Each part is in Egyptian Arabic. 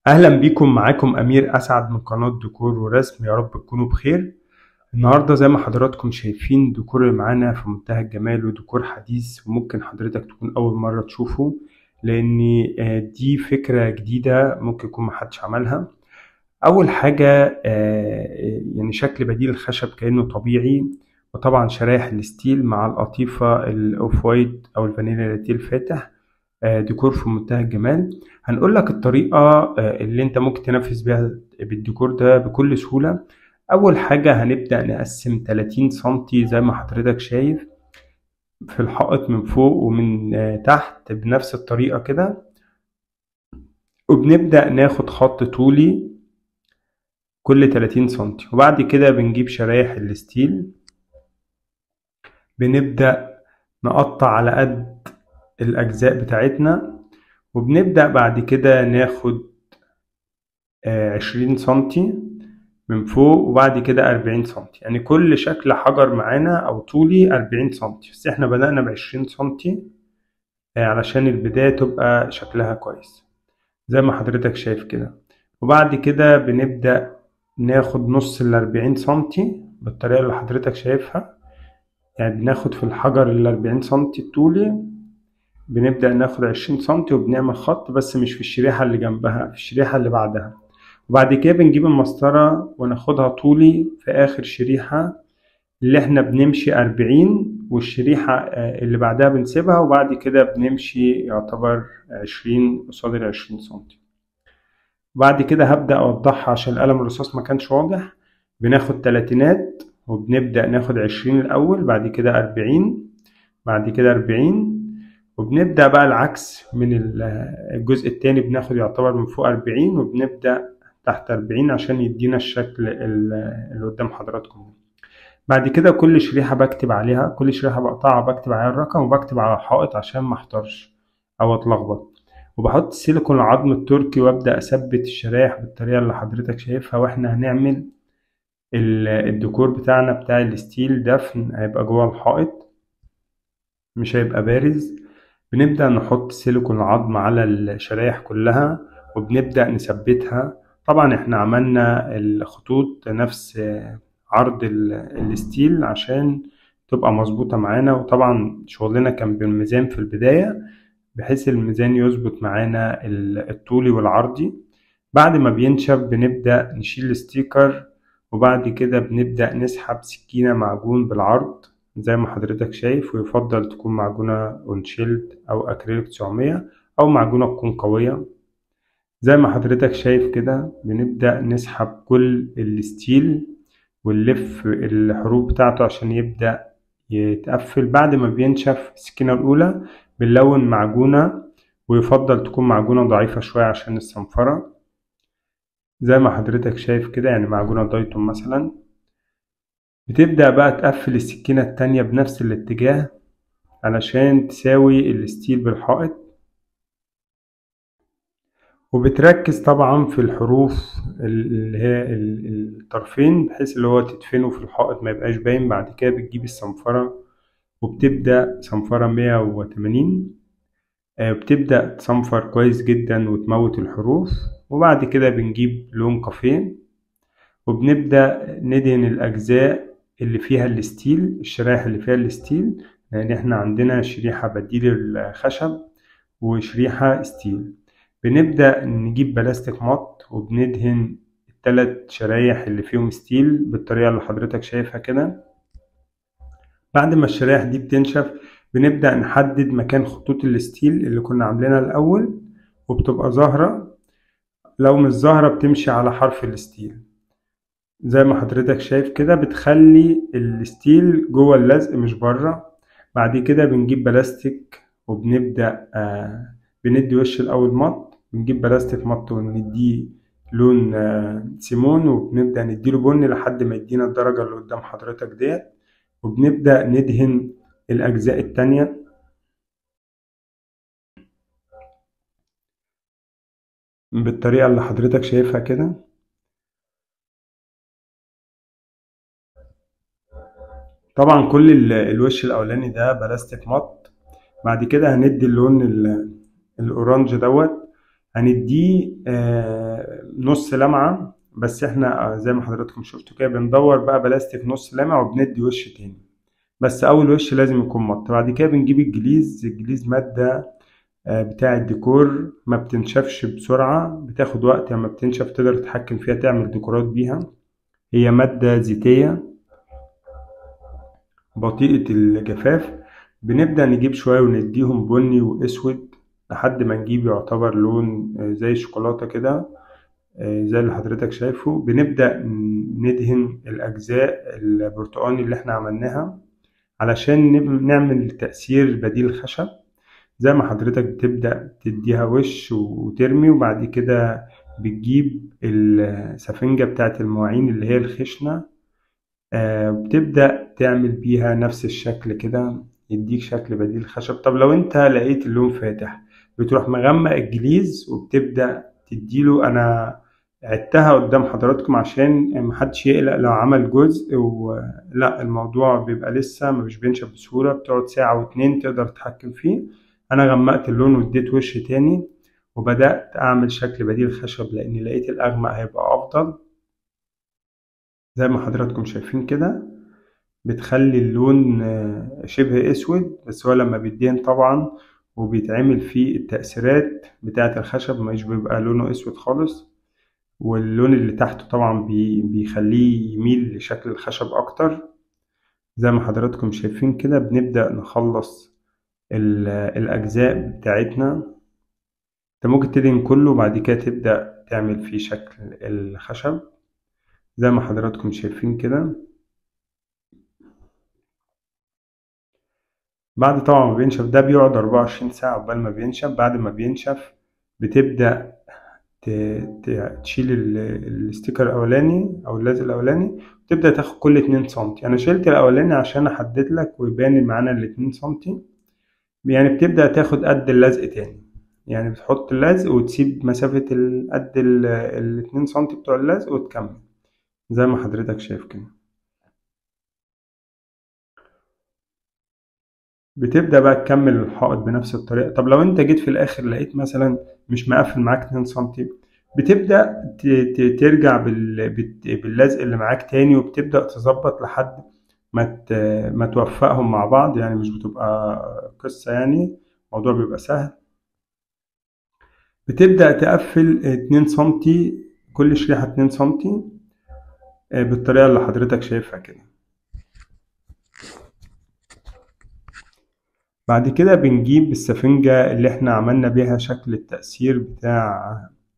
أهلا بيكم معاكم أمير أسعد من قناة ديكور ورسم يا رب تكونوا بخير النهاردة زي ما حضراتكم شايفين الديكور اللي معانا في منتهى الجمال وديكور حديث وممكن حضرتك تكون أول مرة تشوفه لأن آه، دي فكرة جديدة ممكن يكون محدش عملها أول حاجة آه، يعني شكل بديل الخشب كأنه طبيعي وطبعا شرايح الستيل مع القطيفة الأوف وايت أو الفانيلا لاتيه الفاتح آه، ديكور في منتهى الجمال هنقول لك الطريقة آه، اللي انت ممكن تنفذ بيها بالديكور ده بكل سهولة أول حاجة هنبدأ نقسم 30 سنتي زي ما حضرتك شايف في الحائط من فوق ومن آه، تحت بنفس الطريقة كده وبنبدأ ناخد خط طولي كل 30 سنتي وبعد كده بنجيب شرايح الستيل بنبدأ نقطع على قد الأجزاء بتاعتنا وبنبدأ بعد كده ناخد آه، عشرين سنتي من فوق وبعد كده أربعين سنتي يعني كل شكل حجر معانا أو طولي أربعين سنتي بس احنا بدأنا بعشرين سنتي آه، علشان البداية تبقى شكلها كويس زي ما حضرتك شايف كده وبعد كده بنبدأ ناخد نص الأربعين سنتي بالطريقة اللي حضرتك شايفها يعني بناخد في الحجر الأربعين سنتي الطولي بنبدأ ناخد عشرين سنتي وبنعمل خط بس مش في الشريحة اللي جنبها في الشريحة اللي بعدها وبعد كده بنجيب المسطرة وناخدها طولي في آخر شريحة اللي احنا بنمشي أربعين والشريحة آه، اللي بعدها بنسيبها وبعد كده بنمشي يعتبر عشرين قصاد العشرين سنتي بعد كده هبدأ أوضحها عشان القلم الرصاص ما كانش واضح بناخد تلاتينات وبنبدأ ناخد عشرين الأول بعد كده أربعين بعد كده أربعين وبنبدأ بقى العكس من ال- الجزء التاني بناخد يعتبر من فوق أربعين وبنبدأ تحت أربعين عشان يدينا الشكل ال- اللي قدام حضراتكم ده. بعد كده كل شريحة بكتب عليها كل شريحة بقطعها بكتب عليها الرقم وبكتب على الحائط عشان ما احتارش أو اتلخبط وبحط السيليكون العظم التركي وابدأ أثبت الشرايح بالطريقة اللي حضرتك شايفها واحنا هنعمل ال- الديكور بتاعنا بتاع الستيل دفن هيبقى جوه الحائط مش هيبقى بارز بنبدأ نحط سيليكون العظم على الشرايح كلها وبنبدأ نثبتها طبعا احنا عملنا الخطوط نفس عرض ال- الستيل عشان تبقى مظبوطة معانا وطبعا شغلنا كان بالميزان في البداية بحيث الميزان يظبط معانا ال- الطولي والعرضي بعد ما بينشف بنبدأ نشيل الستيكر وبعد كده بنبدأ نسحب سكينة معجون بالعرض زي ما حضرتك شايف ويفضل تكون معجونة اونشيلد أو أكريليك 900 أو معجونة تكون قوية زي ما حضرتك شايف كده بنبدأ نسحب كل الستيل ونلف الحروف بتاعته عشان يبدأ يتقفل بعد ما بينشف السكينة الأولى بنلون معجونة ويفضل تكون معجونة ضعيفة شوية عشان الصنفرة زي ما حضرتك شايف كده يعني معجونة دايتون مثلا بتبدأ بقى تقفل السكينة التانية بنفس الاتجاه علشان تساوي الستيل بالحائط وبتركز طبعا في الحروف اللي هي ال- الطرفين بحيث اللي هو تدفنه في الحائط ما يبقاش باين بعد كده بتجيب الصنفرة وبتبدأ صنفرة 180 آه، بتبدأ تصنفر كويس جدا وتموت الحروف وبعد كده بنجيب لون كافيه وبنبدأ ندهن الأجزاء اللي فيها الستيل الشرايح اللي فيها الستيل لأن احنا عندنا شريحة بديل الخشب وشريحة ستيل بنبدأ نجيب بلاستيك مط وبندهن التلات شرايح اللي فيهم ستيل بالطريقة اللي حضرتك شايفها كده بعد ما الشرايح دي بتنشف بنبدأ نحدد مكان خطوط الستيل اللي كنا عاملينها الأول وبتبقى ظاهرة لو مش ظاهرة بتمشي على حرف الستيل زي ما حضرتك شايف كده بتخلي الستيل جوه اللزق مش بره بعد كده بنجيب بلاستيك وبنبدأ آه بندي وش الأول مط بنجيب بلاستيك مط ونديه لون آه سيمون وبنبدأ نديله بني لحد ما يدينا الدرجة اللي قدام حضرتك ديت وبنبدأ ندهن الأجزاء التانية بالطريقة اللي حضرتك شايفها كده طبعا كل ال- الوش الأولاني ده بلاستيك مط بعد كده هندي اللون ال- الأورانج دوت هنديه نص لمعة بس احنا زي ما حضراتكم شفتوا كده بندور بقى بلاستيك نص لمعة وبندي وش تاني بس اول وش لازم يكون مط بعد كده بنجيب الجليز الجليز مادة بتاع الديكور ما بتنشفش بسرعة بتاخد وقت لما بتنشف تقدر تتحكم فيها تعمل ديكورات بيها هي مادة زيتية بطيئة الجفاف بنبدأ نجيب شوية ونديهم بني وأسود لحد ما نجيب يعتبر لون زي الشوكولاتة كده زي اللي حضرتك شايفه بنبدأ ندهن الأجزاء البرتقاني اللي احنا عملناها علشان نعمل تأثير بديل خشب زي ما حضرتك بتبدأ تديها وش وترمي وبعد كده بتجيب السفنجة بتاعت المواعين اللي هي الخشنة بتبدأ تعمل بيها نفس الشكل كده يديك شكل بديل خشب طب لو انت لقيت اللون فاتح بتروح مغمق الجليز وبتبدأ تديله انا عدتها قدام حضراتكم عشان محدش يقلق لو عمل جزء ولا الموضوع بيبقى لسه مش بينشف بسهولة بتقعد ساعة واتنين تقدر تتحكم فيه انا غمقت اللون واديت وش تاني وبدأت اعمل شكل بديل خشب لاني لقيت الاغمق هيبقى افضل زي ما حضراتكم شايفين كده بتخلي اللون شبه اسود بس هو لما بيدين طبعا وبيتعمل فيه التأثيرات بتاعة الخشب مش بيبقى لونه اسود خالص واللون اللي تحته طبعا بيخليه يميل لشكل الخشب اكتر زي ما حضراتكم شايفين كده بنبدأ نخلص الأجزاء بتاعتنا انت ممكن تدهن كله وبعد كده تبدأ تعمل فيه شكل الخشب زي ما حضراتكم شايفين كده بعد طبعا ما بينشف ده بيقعد 24 ساعة قبل ما بينشف بعد ما بينشف بتبدأ تشيل الستيكر الأولاني أو اللزق الأولاني وتبدأ تاخد كل اتنين سنتي أنا شلت الأولاني عشان أحدد لك ويبان معانا الاتنين سنتي يعني بتبدأ تاخد قد اللزق تاني يعني بتحط اللزق وتسيب مسافة قد الاتنين سنتي بتوع اللزق وتكمل زي ما حضرتك شايف كده بتبدأ بقى تكمل الحائط بنفس الطريقة طب لو انت جيت في الآخر لقيت مثلا مش مقفل معاك 2 سنتي بتبدأ ترجع باللزق اللي معاك تاني وبتبدأ تظبط لحد ما ما توفقهم مع بعض يعني مش بتبقى قصة يعني الموضوع بيبقى سهل بتبدأ تقفل 2 سنتي كل شريحة 2 سنتي بالطريقة اللي حضرتك شايفها كده بعد كده بنجيب السفنجة اللي احنا عملنا بيها شكل التأثير بتاع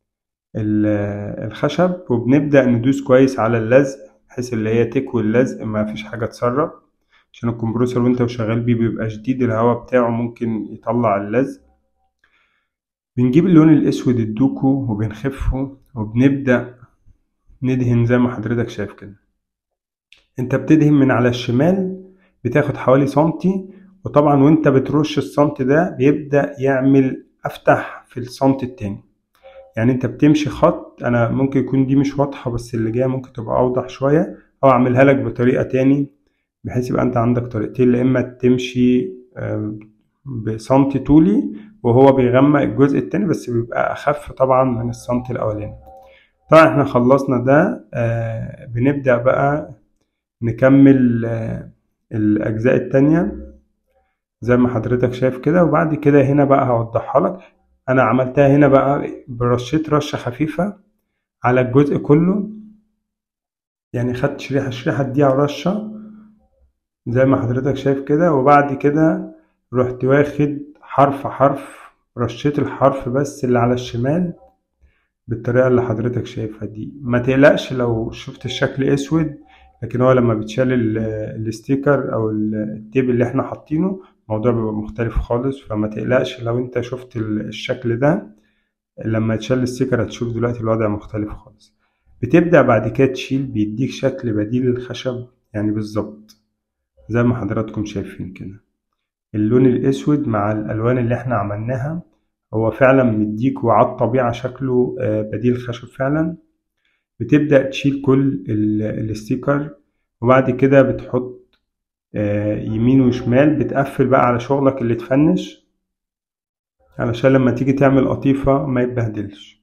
الخشب وبنبدأ ندوس كويس على اللزق بحيث اللي هي تكوي اللزق ما فيش حاجة تسرب عشان الكمبروسر وانت وشغال بيه بيبقى شديد الهواء بتاعه ممكن يطلع اللزق بنجيب اللون الأسود الدوكو وبنخفه وبنبدأ ندهن زي ما حضرتك شايف كده انت بتدهن من على الشمال بتاخد حوالي سنتي وطبعا وانت بترش السنتي ده بيبدأ يعمل افتح في السنتي التاني يعني انت بتمشي خط انا ممكن يكون دي مش واضحة بس اللي جاية ممكن تبقى اوضح شوية او اعملها لك بطريقة تاني بحيث يبقى انت عندك طريقتين يا اما تمشي بسنتي طولي وهو بيغمق الجزء التاني بس بيبقى اخف طبعا من السنتي الاولاني طبعا احنا خلصنا ده بنبدأ بقى نكمل الاجزاء التانية زي ما حضرتك شايف كده وبعد كده هنا بقى هوضحها لك انا عملتها هنا بقى برشيت رشة خفيفة على الجزء كله يعني خدت شريحة شريحة اديها رشة زي ما حضرتك شايف كده وبعد كده رحت واخد حرف حرف رشيت الحرف بس اللي على الشمال بالطريقة اللي حضرتك شايفها دي ما تقلقش لو شفت الشكل اسود لكن هو لما بيتشال الستيكر او التيب اللي احنا حاطينه الموضوع بيبقى مختلف خالص فما تقلقش لو انت شفت الشكل ده لما تشال الستيكر هتشوف دلوقتي الوضع مختلف خالص بتبدأ بعد كده تشيل بيديك شكل بديل للخشب يعني بالظبط زي ما حضراتكم شايفين كده اللون الاسود مع الالوان اللي احنا عملناها هو فعلا مديك وعلى الطبيعة شكله بديل خشب فعلا بتبدأ تشيل كل الستيكر وبعد كده بتحط يمين وشمال بتقفل بقى على شغلك اللي تفنش علشان لما تيجي تعمل قطيفة ما يتبهدلش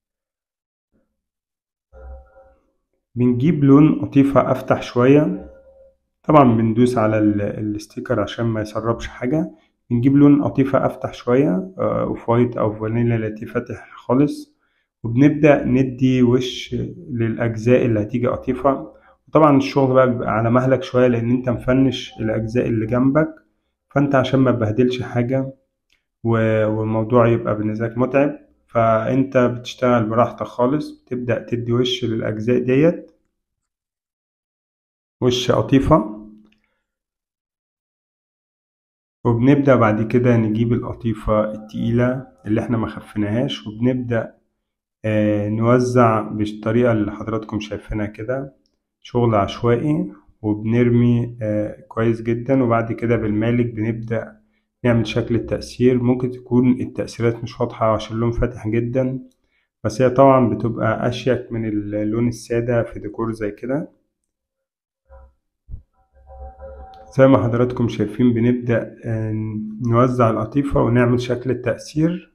بنجيب لون قطيفة أفتح شوية طبعا بندوس على ال- الستيكر عشان ما يسربش حاجة بنجيب لون قطيفة أفتح شوية أوف وايت أو فانيلا لاتيه فاتح خالص وبنبدأ ندي وش للأجزاء اللي هتيجي قطيفة وطبعا الشغل بقى بيبقى على مهلك شوية لأن أنت مفنش الأجزاء اللي جنبك فأنت عشان ما تبهدلش حاجة و- والموضوع يبقى بالنسبة لك متعب فأنت بتشتغل براحتك خالص بتبدأ تدي وش للأجزاء ديت وش قطيفة وبنبدأ بعد كده نجيب القطيفة التقيلة اللي احنا ما خفيناهاش وبنبدأ آه، نوزع بالطريقة اللي حضراتكم شايفينها كده شغل عشوائي وبنرمي آه، كويس جدا وبعد كده بالمالك بنبدأ نعمل شكل التأثير ممكن تكون التأثيرات مش واضحة عشان اللون فاتح جدا بس هي طبعا بتبقى أشيك من اللون السادة في ديكور زي كده زي ما حضراتكم شايفين بنبدأ آه، نوزع القطيفة ونعمل شكل التأثير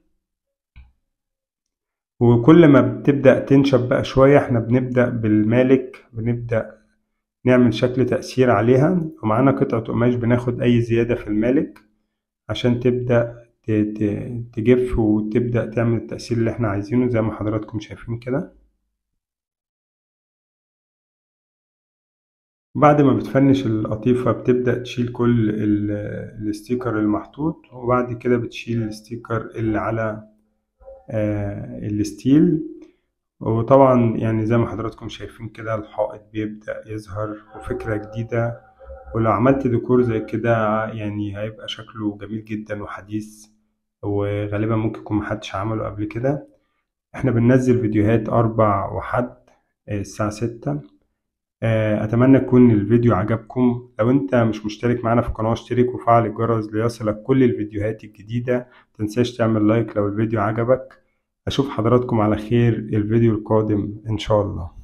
وكل ما بتبدأ تنشف بقى شوية احنا بنبدأ بالمالك بنبدأ نعمل شكل تأثير عليها ومعانا قطعة قماش بناخد أي زيادة في المالك عشان تبدأ ت- ت- تجف وتبدأ تعمل التأثير اللي احنا عايزينه زي ما حضراتكم شايفين كده بعد ما بتفنش القطيفة بتبدأ تشيل كل ال- الستيكر المحطوط وبعد كده بتشيل الستيكر اللي على آه، الستيل وطبعا يعني زي ما حضراتكم شايفين كده الحائط بيبدأ يظهر وفكرة جديدة ولو عملت ديكور زي كده يعني هيبقى شكله جميل جدا وحديث وغالبا ممكن يكون محدش عمله قبل كده احنا بننزل فيديوهات أربع وحد آه، الساعة ستة آه، أتمنى يكون الفيديو عجبكم لو أنت مش مشترك معنا في القناة اشترك وفعل الجرس ليصلك كل الفيديوهات الجديدة متنساش تعمل لايك لو الفيديو عجبك أشوف حضراتكم على خير الفيديو القادم إن شاء الله